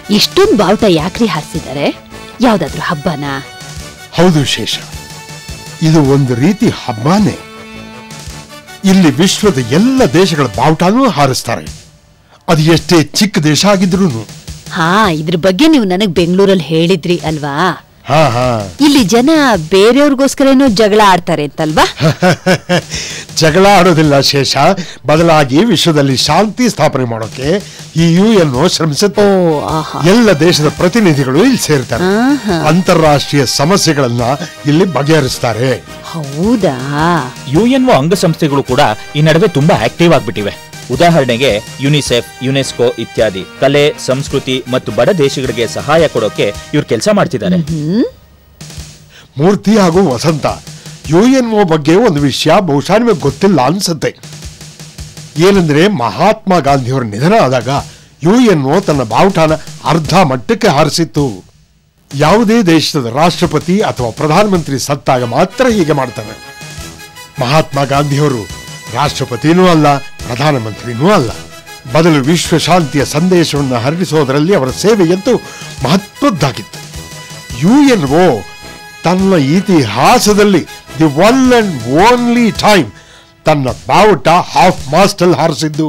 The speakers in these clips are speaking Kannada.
ಇಷ್ಟೊಂದು ಬಾವುಟ ಯಾಕ್ರಿ ಹಾರಿಸಿದ್ದಾರೆ ಯಾವ್ದಾದ್ರು ಹಬ್ಬನಾ ಹೌದು ಶೇಷ ಇದು ಒಂದು ರೀತಿ ಹಬ್ಬನೇ ಇಲ್ಲಿ ವಿಶ್ವದ ಎಲ್ಲ ದೇಶಗಳ ಬಾವುಟನೂ ಹಾರಿಸ್ತಾರೆ ಅದು ಎಷ್ಟೇ ಚಿಕ್ಕ ದೇಶ ಆಗಿದ್ರು ಹಾ ಇದ್ರ ಬಗ್ಗೆ ನೀವು ನನಗ್ ಬೆಂಗಳೂರಲ್ಲಿ ಹೇಳಿದ್ರಿ ಅಲ್ವಾ ಹಾ ಹಾ ಇಲ್ಲಿ ಜನ ಬೇರೆಯವ್ರಿಗೋಸ್ಕರ ಏನೋ ಜಗಳ ಆಡ್ತಾರೆ ಅಂತಲ್ವಾ ಜಗಳ ಆಡೋದಿಲ್ಲ ಶೇಷ ಬದಲಾಗಿ ವಿಶ್ವದಲ್ಲಿ ಶಾಂತಿ ಸ್ಥಾಪನೆ ಮಾಡೋಕೆ ಈ ಯು ಎನ್ ಶ್ರಮಿಸುತ್ತೆ ಓ ಆಹಾ ಎಲ್ಲ ದೇಶದ ಪ್ರತಿನಿಧಿಗಳು ಇಲ್ಲಿ ಸೇರ್ತಾರೆ ಆಹಾ. ಅಂತಾರಾಷ್ಟ್ರೀಯ ಸಮಸ್ಯೆಗಳನ್ನ ಇಲ್ಲಿ ಬಗೆಹರಿಸ್ತಾರೆ ಹೌದಾ ಯುಎನ್ಒ ಅಂಗಸಂಸ್ಥೆಗಳು ಕೂಡ ಈ ನಡುವೆ ತುಂಬಾ ಆಕ್ಟಿವ್ ಆಗ್ಬಿಟ್ಟಿವೆ ಉದಾಹರಣೆಗೆ ಯುನಿಸೆಫ್ ಯುನೆಸ್ಕೋ ಇತ್ಯಾದಿ ಕಲೆ ಸಂಸ್ಕೃತಿ ಮತ್ತು ಬಡ ದೇಶಗಳಿಗೆ ಸಹಾಯ ಕೊಡೋಕೆ ಇವ್ರು ಕೆಲಸ ಮಾಡ್ತಿದ್ದಾರೆ ಮೂರ್ತಿ ಹಾಗೂ ವಸಂತ ಯು ಎನ್ ಒ ಬಗ್ಗೆ ಒಂದು ವಿಷಯ ಬಹುಶಃ ನಿಮಗೆ ಗೊತ್ತಿಲ್ಲ ಅನ್ಸುತ್ತೆ ಏನಂದ್ರೆ ಮಹಾತ್ಮ ಗಾಂಧಿಯವರ ನಿಧನ ಆದಾಗ ಯು ಎನ್ ಒ ತನ್ನ ಬಾವುಟನ ಅರ್ಧ ಮಟ್ಟಕ್ಕೆ ಹಾರಿಸಿತ್ತು ಯಾವುದೇ ದೇಶದ ರಾಷ್ಟ್ರಪತಿ ಅಥವಾ ಪ್ರಧಾನಮಂತ್ರಿ ಸತ್ತಾಗ ಮಾತ್ರ ಹೀಗೆ ಮಾಡ್ತಾರೆ ಮಹಾತ್ಮ ಗಾಂಧಿಯವರು ರಾಷ್ಟ್ರಪತಿನೂ ಅಲ್ಲ ಪ್ರಧಾನಮಂತ್ರಿನೂ ಅಲ್ಲ ಬದಲು ವಿಶ್ವ ಶಾಂತಿಯ ಸಂದೇಶವನ್ನು ಹರಡಿಸೋದರಲ್ಲಿ ಅವರ ಸೇವೆಯಂತೂ ಮಹತ್ವದ್ದಾಗಿತ್ತು ಯು ಎನ್ ಒ ತನ್ನ ಇತಿಹಾಸದಲ್ಲಿ the one and only time ತನ್ನ ಬಾವುಟ ಹಾಫ್ ಮಾಸ್ಟಲ್ ಹಾರಿಸಿದ್ದು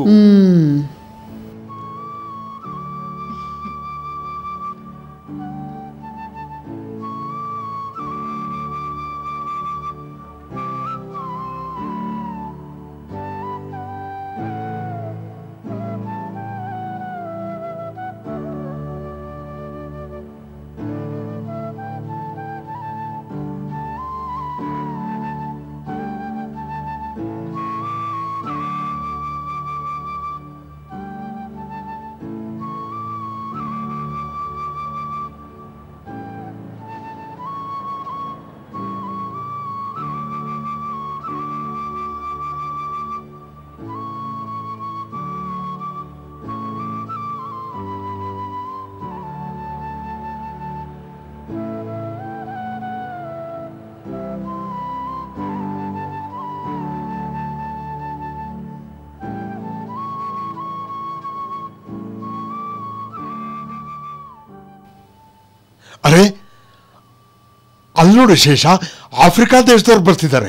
ಅರೆ ಅಲ್ಲಿ ನೋಡಿ ಶೇಷ ಆಫ್ರಿಕಾ ದೇಶದವ್ರು ಬರ್ತಿದ್ದಾರೆ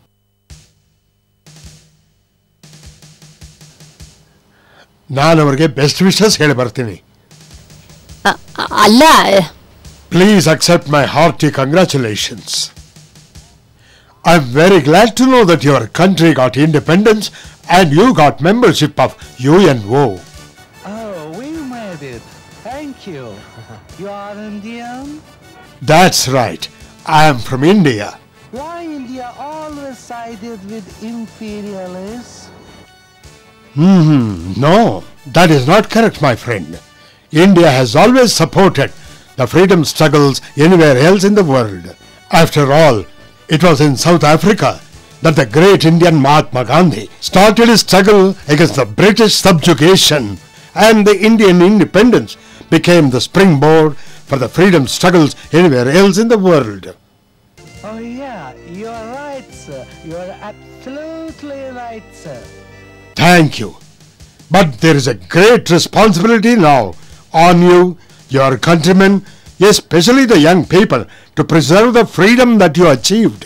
ನಾನು ಅವರಿಗೆ ಬೆಸ್ಟ್ ವಿಶಸ್ ಹೇಳಿ ಬರ್ತೀನಿ ಅ- ಅ- ಅಲ್ಲ Please accept my hearty congratulations. I'm very glad to know that your country got independence and you got membership of UNO. Oh, we made it. Thank you. You are Indian? That's right. I am from India. Why India always sided with imperialists? Hmm, no, that is not correct, my friend. India has always supported the freedom struggles anywhere else in the world. After all, it was in South Africa that the great Indian Mahatma Gandhi started his struggle against the British subjugation, and the Indian independence became the springboard for the freedom struggles anywhere else in the world. Oh, yeah, you are right, sir. You are absolutely right, sir. Thank you. But there is a great responsibility now on you, your countrymen, especially the young people, to preserve the freedom that you achieved.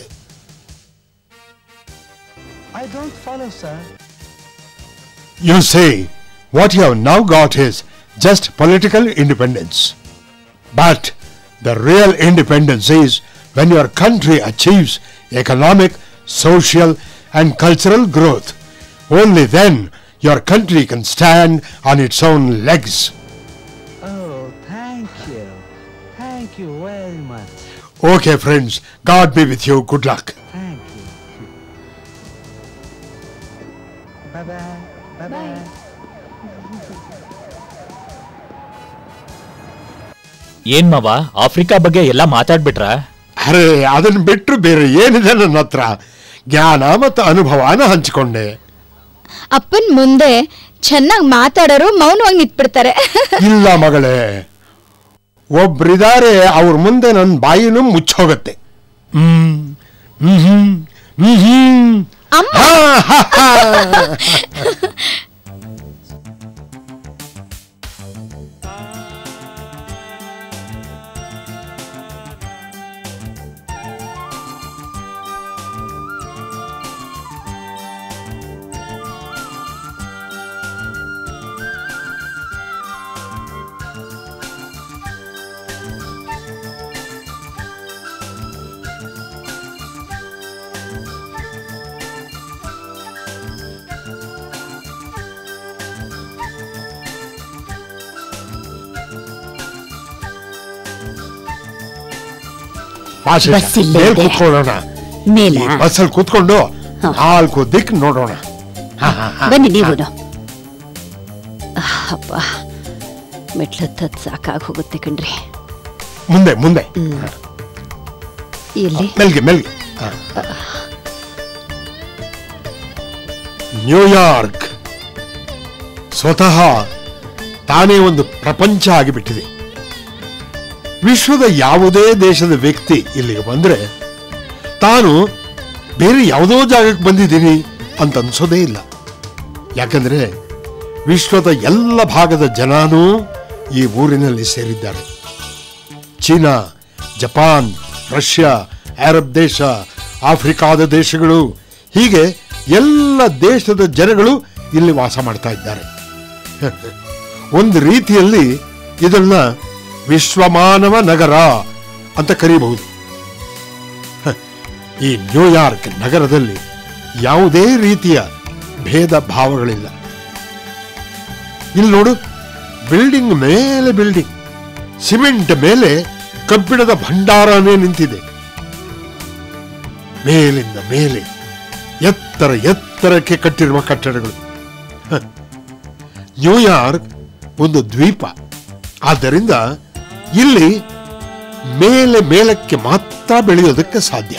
I don't follow, sir. You say what you have now got is just political independence. But the real independence is when your country achieves economic, social, and cultural growth. Only then your country can stand on its own legs. Oh, thank you. Thank you very much. Okay, friends, God be with you. Good luck. Thank you. Bye bye. Bye bye. ಏನ್ ಮಾವ ಆಫ್ರಿಕಾ ಬಗ್ಗೆ ಎಲ್ಲ ಮಾತಾಡ್ಬಿಟ್ರ ಅರೆ ಅದನ್ನು ಬಿಟ್ಟರು ಬೇರೆ ಏನಿದೆ ನನ್ನ ಹತ್ರ ಜ್ಞಾನ ಮತ್ತು ಅನುಭವನ ಹಂಚಿಕೊಂಡೆ ಅಪ್ಪನ್ ಮುಂದೆ ಚೆನ್ನಾಗಿ ಮಾತಾಡೋರು ಮೌನವಾಗಿ ನಿಂತ್ಬಿಡ್ತಾರೆ ಇಲ್ಲ ಮಗಳೇ ಒಬ್ರಿದ್ದಾರೆ ಅವ್ರ ಮುಂದೆ ನನ್ನ ಬಾಯಿನೂ ಮುಚ್ಚೋಗತ್ತೆ ಹ್ಮ್ ಹ್ಮ್ ಹ್ಮ್ ಹ್ಮ್ ಅಮ್ಮ ಹಾ, ಹಾ, ಹಾ. ಬಾ ಶೇಷ, ಬಸ್ ಇಲ್ಲೇ ಮೇಲ್ ಇದೆ. ಕೂತ್ಕೊಳ್ಳೋಣ ಮೇಲ ಈ ಬಸ್ಸಲ್ಲಿ ಕೂತ್ಕೊಂಡು ಹಾ. ನಾಲ್ಕು ದಿಕ್ ನೋಡೋಣ ಹಾ, ಹಾ, ಹಾ. ಬನ್ನಿ ನೀವು ಅಪ್ಪ ಮೆಟ್ಲತ್ತದ್ ಸಾಕಾಗಿ ಹೋಗುತ್ತೆ ಕಣ್ರಿ ಮುಂದೆ ಮುಂದೆ ಹಾ. ಎಲ್ಲಿ ಮೆಲ್ಗೆ ಮೆಲ್ಗೆ ಹಾ. ನ್ಯೂಯಾರ್ಕ್ ಸ್ವತಃ ತಾನೇ ಒಂದು ಪ್ರಪಂಚ ಆಗಿಬಿಟ್ಟಿದೆ ವಿಶ್ವದ ಯಾವುದೇ ದೇಶದ ವ್ಯಕ್ತಿ ಇಲ್ಲಿಗೆ ಬಂದ್ರೆ ತಾನು ಬೇರೆ ಯಾವುದೋ ಜಾಗಕ್ಕೆ ಬಂದಿದ್ದೀನಿ ಅಂತ ಅನ್ಸೋದೇ ಇಲ್ಲ ಯಾಕಂದ್ರೆ ವಿಶ್ವದ ಎಲ್ಲ ಭಾಗದ ಜನನೂ ಈ ಊರಿನಲ್ಲಿ ಸೇರಿದ್ದಾರೆ ಚೀನಾ ಜಪಾನ್ ರಷ್ಯಾ ಅರಬ್ ದೇಶ ಆಫ್ರಿಕಾದ ದೇಶಗಳು ಹೀಗೆ ಎಲ್ಲ ದೇಶದ ಜನಗಳು ಇಲ್ಲಿ ವಾಸ ಮಾಡ್ತಾ ಇದ್ದಾರೆ ಒಂದು ರೀತಿಯಲ್ಲಿ ಇದನ್ನ ವಿಶ್ವಮಾನವ ನಗರ ಅಂತ ಕರೀಬಹುದು ಹ, ಈ ನ್ಯೂಯಾರ್ಕ್ ನಗರದಲ್ಲಿ ಯಾವುದೇ ರೀತಿಯ ಭೇದ ಭಾವಗಳಿಲ್ಲ ಇಲ್ಲಿ ನೋಡು ಬಿಲ್ಡಿಂಗ್ ಮೇಲೆ ಬಿಲ್ಡಿಂಗ್ ಸಿಮೆಂಟ್ ಮೇಲೆ ಕಬ್ಬಿಣದ ಭಂಡಾರನೇ ನಿಂತಿದೆ ಮೇಲಿಂದ ಮೇಲೆ ಎತ್ತರ ಎತ್ತರಕ್ಕೆ ಕಟ್ಟಿರುವ ಕಟ್ಟಡಗಳು ಹ. ನ್ಯೂಯಾರ್ಕ್ ಒಂದು ದ್ವೀಪ ಆದ್ದರಿಂದ ಇಲ್ಲಿ ಮೇಲೆ ಮೇಲಕ್ಕೆ ಮಾತ್ರ ಬೆಳೆಯೋದಕ್ಕೆ ಸಾಧ್ಯ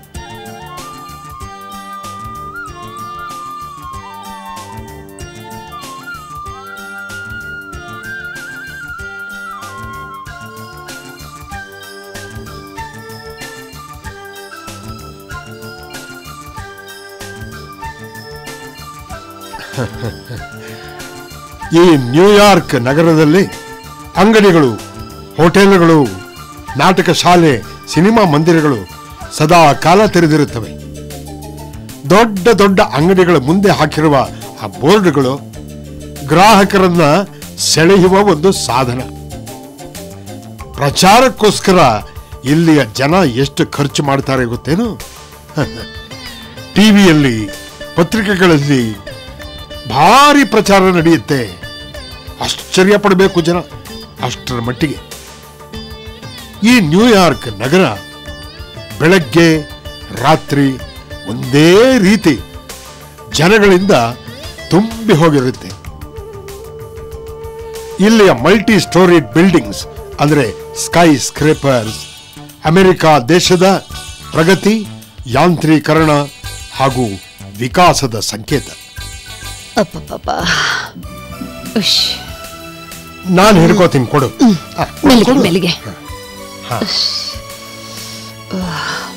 ಈ ನ್ಯೂಯಾರ್ಕ್ ನಗರದಲ್ಲಿ ಅಂಗಡಿಗಳು ಹೋಟೆಲ್ಗಳು ನಾಟಕ ಶಾಲೆ ಸಿನಿಮಾ ಮಂದಿರಗಳು ಸದಾ ಕಾಲ ತೆರೆದಿರುತ್ತವೆ ದೊಡ್ಡ ದೊಡ್ಡ ಅಂಗಡಿಗಳ ಮುಂದೆ ಹಾಕಿರುವ ಆ ಬೋರ್ಡ್ಗಳು ಗ್ರಾಹಕರನ್ನ ಸೆಳೆಯುವ ಒಂದು ಸಾಧನ ಪ್ರಚಾರಕ್ಕೋಸ್ಕರ ಇಲ್ಲಿಯ ಜನ ಎಷ್ಟು ಖರ್ಚು ಮಾಡ್ತಾರೆ ಗೊತ್ತೇನು ಟಿವಿಯಲ್ಲಿ ಪತ್ರಿಕೆಗಳಲ್ಲಿ ಭಾರಿ ಪ್ರಚಾರ ನಡೆಯುತ್ತೆ ಆಶ್ಚರ್ಯ ಪಡಬೇಕು ಜನ ಅಷ್ಟರ ಮಟ್ಟಿಗೆ ಈ ನ್ಯೂಯಾರ್ಕ್ ನಗರ ಬೆಳಗ್ಗೆ ರಾತ್ರಿ ಒಂದೇ ರೀತಿ ಜನಗಳಿಂದ ತುಂಬಿ ಹೋಗಿರುತ್ತೆ ಇಲ್ಲಿಯ ಮಲ್ಟಿ ಸ್ಟೋರಿ ಬಿಲ್ಡಿಂಗ್ಸ್ ಅಂದ್ರೆ ಸ್ಕೈ ಸ್ಕ್ರೇಪರ್ಸ್ ಅಮೆರಿಕ ದೇಶದ ಪ್ರಗತಿ ಯಾಂತ್ರೀಕರಣ ಹಾಗೂ ವಿಕಾಸದ ಸಂಕೇತ ಅಪ್ಪಪ್ಪ ಉಶ್ ನಾನು ಹಿಡ್ಕೋತೀನಿ ಕೊಡು ಆ, ಮೆಲ್ಲಿಗೆ ಕೊಡು. ಮೆಲ್ಲಿಗೆ ಹಾ. ಉಶ್. ಉಹ್.